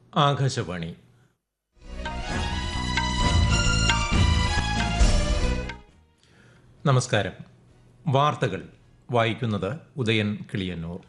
ആകാശവാണി നമസ്കാരം വാർത്തകൾ വായിക്കുന്നത് ഉദയൻ കിളിയന്നൂർ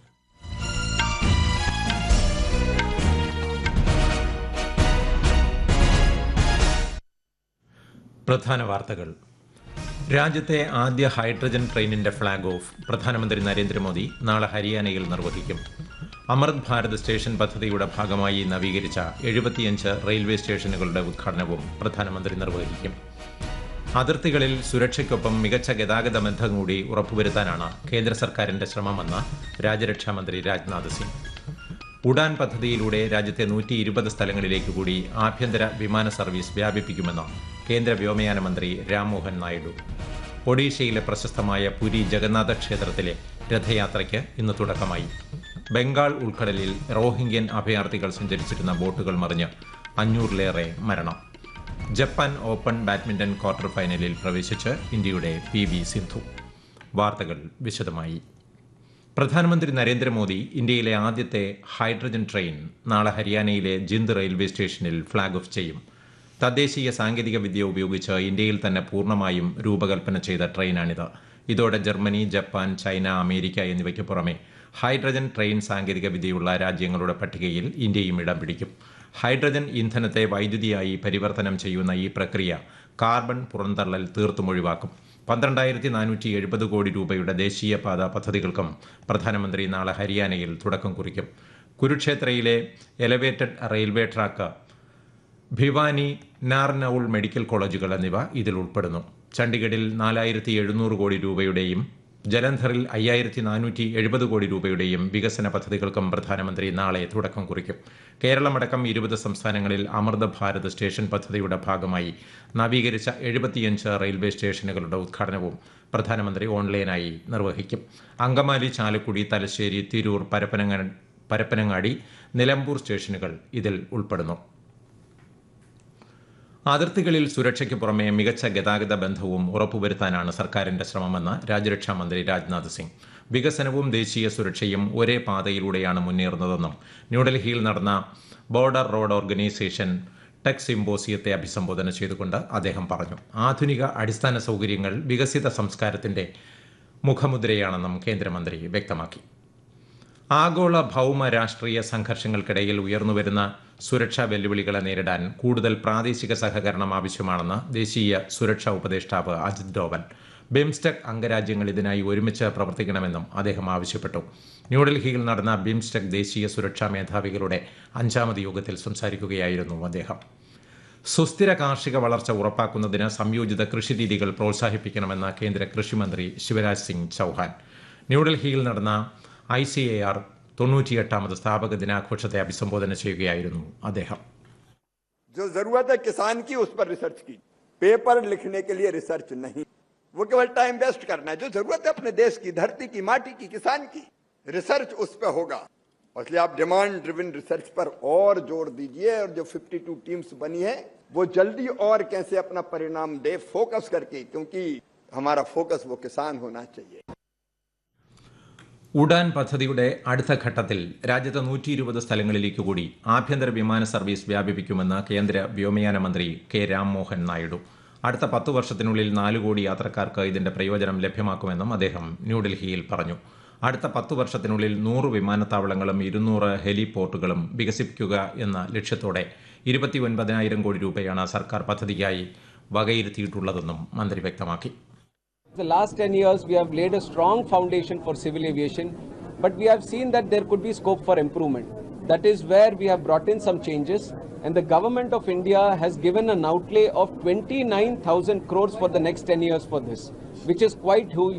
പ്രധാന വാർത്തകൾ രാജ്യത്തെ ആദ്യ ഹൈഡ്രജൻ ട്രെയിനിന്റെ ഫ്ളാഗ് ഓഫ് പ്രധാനമന്ത്രി നരേന്ദ്രമോദി നാളെ ഹരിയാനയിൽ നിർവഹിക്കും അമൃത് ഭാരത് സ്റ്റേഷൻ പദ്ധതിയുടെ ഭാഗമായി നവീകരിച്ച എഴുപത്തിയഞ്ച് റെയിൽവേ സ്റ്റേഷനുകളുടെ ഉദ്ഘാടനവും പ്രധാനമന്ത്രി നിർവഹിക്കും അതിർത്തികളിൽ സുരക്ഷയ്ക്കൊപ്പം മികച്ച ഗതാഗത ബന്ധം കൂടി ഉറപ്പുവരുത്താനാണ് കേന്ദ്ര സർക്കാരിന്റെ ശ്രമമെന്ന് രാജ്യരക്ഷാമന്ത്രി രാജ്നാഥ് സിംഗ് ഉഡാൻ പദ്ധതിയിലൂടെ രാജ്യത്തെ നൂറ്റി ഇരുപത് സ്ഥലങ്ങളിലേക്ക് കൂടി ആഭ്യന്തര വിമാന സർവീസ് വ്യാപിപ്പിക്കുമെന്ന് കേന്ദ്ര വ്യോമയാന മന്ത്രി രാംമോഹൻ നായിഡു ഒഡീഷയിലെ പ്രശസ്തമായ പുരി ജഗന്നാഥ ക്ഷേത്രത്തിലെ രഥയാത്രയ്ക്ക് ഇന്ന് തുടക്കമായി ബംഗാൾ ഉൾക്കടലിൽ റോഹിംഗ്യൻ അഭയാർത്ഥികൾ സഞ്ചരിച്ചിരുന്ന ബോട്ടുകൾ മറിഞ്ഞ് അഞ്ഞൂറിലേറെ മരണം ജപ്പാൻ ഓപ്പൺ ബാഡ്മിന്റൺ ക്വാർട്ടർ ഫൈനലിൽ പ്രവേശിച്ച് ഇന്ത്യയുടെ പി വി സിന്ധു വാർത്തകൾ വിശദമായി പ്രധാനമന്ത്രി നരേന്ദ്രമോദി ഇന്ത്യയിലെ ആദ്യത്തെ ഹൈഡ്രജൻ ട്രെയിൻ നാളെ ഹരിയാനയിലെ ജിന്ദ് റെയിൽവേ സ്റ്റേഷനിൽ ഫ്ളാഗ് ഓഫ് ചെയ്യും തദ്ദേശീയ സാങ്കേതിക വിദ്യ ഉപയോഗിച്ച് ഇന്ത്യയിൽ തന്നെ പൂർണ്ണമായും രൂപകൽപ്പന ചെയ്ത ട്രെയിനാണിത് ഇതോടെ ജർമ്മനി ജപ്പാൻ ചൈന അമേരിക്ക എന്നിവയ്ക്ക് പുറമെ ഹൈഡ്രജൻ ട്രെയിൻ സാങ്കേതിക വിദ്യയുള്ള രാജ്യങ്ങളുടെ പട്ടികയിൽ ഇന്ത്യയും ഇടം പിടിക്കും ഹൈഡ്രജൻ ഇന്ധനത്തെ വൈദ്യുതിയായി പരിവർത്തനം ചെയ്യുന്ന ഈ പ്രക്രിയ കാർബൺ പുറന്തള്ളൽ തീർത്തും ഒഴിവാക്കും പന്ത്രണ്ടായിരത്തി നാനൂറ്റി എഴുപത് കോടി രൂപയുടെ ദേശീയപാത പദ്ധതികൾക്കും പ്രധാനമന്ത്രി നാളെ ഹരിയാനയിൽ തുടക്കം കുറിക്കും കുരുക്ഷേത്രയിലെ elevated railway track Bhiwani Narnaul medical കോളേജുകൾ എന്നിവ ഇതിൽ ഉൾപ്പെടുന്നു ചണ്ഡീഗഡിൽ നാലായിരത്തി എഴുന്നൂറ് കോടി രൂപയുടെയും ജലന്ധറിൽ അയ്യായിരത്തി നാനൂറ്റി എഴുപത് കോടി രൂപയുടെയും വികസന പദ്ധതികൾക്കും പ്രധാനമന്ത്രി നാളെ തുടക്കം കുറിക്കും കേരളമടക്കം ഇരുപത് സംസ്ഥാനങ്ങളിൽ അമൃത ഭാരത് സ്റ്റേഷൻ പദ്ധതിയുടെ ഭാഗമായി നവീകരിച്ച എഴുപത്തിയഞ്ച് റെയിൽവേ സ്റ്റേഷനുകളുടെ ഉദ്ഘാടനവും പ്രധാനമന്ത്രി ഓൺലൈനായി നിർവഹിക്കും അങ്കമാലി ചാലക്കുടി തലശ്ശേരി തിരൂർ പരപ്പനങ്ങ പരപ്പനങ്ങാടി നിലമ്പൂർ സ്റ്റേഷനുകൾ ഇതിൽ ഉൾപ്പെടുന്നു അതിർത്തികളിൽ സുരക്ഷയ്ക്ക് പുറമെ മികച്ച ഗതാഗത ബന്ധവും ഉറപ്പുവരുത്താനാണ് സർക്കാരിന്റെ ശ്രമമെന്ന് രാജ്യരക്ഷാ മന്ത്രി രാജ്നാഥ് സിംഗ് വികസനവും ദേശീയ സുരക്ഷയും ഒരേ പാതയിലൂടെയാണ് മുന്നേറുന്നതെന്നും ന്യൂഡൽഹിയിൽ നടന്ന ബോർഡർ റോഡ് ഓർഗനൈസേഷൻ ടെക് സിംബോസിയത്തെ അഭിസംബോധന ചെയ്തുകൊണ്ട് അദ്ദേഹം പറഞ്ഞു ആധുനിക അടിസ്ഥാന സൗകര്യങ്ങൾ വികസിത സംസ്കാരത്തിന്റെ മുഖമുദ്രയാണെന്നും കേന്ദ്രമന്ത്രി വ്യക്തമാക്കി ആഗോള ഭൗമ രാഷ്ട്രീയ സംഘർഷങ്ങൾക്കിടയിൽ ഉയർന്നുവരുന്ന സുരക്ഷാ വെല്ലുവിളികളെ നേരിടാൻ കൂടുതൽ പ്രാദേശിക സഹകരണം ആവശ്യമാണെന്ന് ദേശീയ സുരക്ഷാ ഉപദേഷ്ടാവ് അജിത് ഡോവൽ ബിംസ്റ്റെക് അംഗരാജ്യങ്ങൾ ഇതിനായി ഒരുമിച്ച് പ്രവർത്തിക്കണമെന്നും അദ്ദേഹം ആവശ്യപ്പെട്ടു ന്യൂഡൽഹിയിൽ നടന്ന ബിംസ്റ്റെക് ദേശീയ സുരക്ഷാ മേധാവികളുടെ അഞ്ചാമത് യോഗത്തിൽ സംസാരിക്കുകയായിരുന്നു അദ്ദേഹം സുസ്ഥിര കാർഷിക വളർച്ച ഉറപ്പാക്കുന്നതിന് സംയോജിത കൃഷിരീതികൾ പ്രോത്സാഹിപ്പിക്കണമെന്ന് കേന്ദ്ര കൃഷിമന്ത്രി ശിവരാജ് സിംഗ് ചൌഹാൻ ന്യൂഡൽഹിയിൽ നടന്ന ഐ സി എ ആർ തൊണ്ണൂറ്റിയെട്ടാമത് സ്ഥാപക ദിനാഘോഷത്തെ അഭിസംബോധന ചെയ്യുകയായിരുന്നു അദ്ദേഹം जो जरूरत है किसान की उस पर रिसर्च की पेपर लिखने के लिए रिसर्च नहीं वो केवल टाइम वेस्ट करना है जो जरूरत है अपने देश की धरती की माटी की किसान की रिसर्च उस पर होगा और इसलिए आप डिमांड ड्रिवन रिसर्च पर और जोर दीजिए और जो 52 टीम्स बनी है वो जल्दी और कैसे अपना परिणाम दे फोकस करके क्योंकि हमारा फोकस वो किसान होना चाहिए ഉഡാൻ പദ്ധതിയുടെ അടുത്ത ഘട്ടത്തിൽ രാജ്യത്തെ നൂറ്റി ഇരുപത് സ്ഥലങ്ങളിലേക്ക് കൂടി ആഭ്യന്തര വിമാന സർവീസ് വ്യാപിപ്പിക്കുമെന്ന് കേന്ദ്ര വ്യോമയാന മന്ത്രി കെ രാംമോഹൻ നായിഡു അടുത്ത പത്തു വർഷത്തിനുള്ളിൽ നാല് കോടി യാത്രക്കാർക്ക് ഇതിന്റെ പ്രയോജനം ലഭ്യമാക്കുമെന്നും അദ്ദേഹം ന്യൂഡൽഹിയിൽ പറഞ്ഞു അടുത്ത പത്തു വർഷത്തിനുള്ളിൽ നൂറ് വിമാനത്താവളങ്ങളും ഇരുന്നൂറ് ഹെലിപോർട്ടുകളും വികസിപ്പിക്കുക എന്ന ലക്ഷ്യത്തോടെ ഇരുപത്തി ഒൻപതിനായിരം കോടി രൂപയാണ് സർക്കാർ പദ്ധതിക്കായി വകയിരുത്തിയിട്ടുള്ളതെന്നും മന്ത്രി വ്യക്തമാക്കി The last 10 years, we have laid a strong foundation for civil aviation, but we have seen that there could be scope for improvement. That is where we have brought in some changes, and the government of India has given an outlay of 29,000 crores for the next 10 years for this, which is quite huge.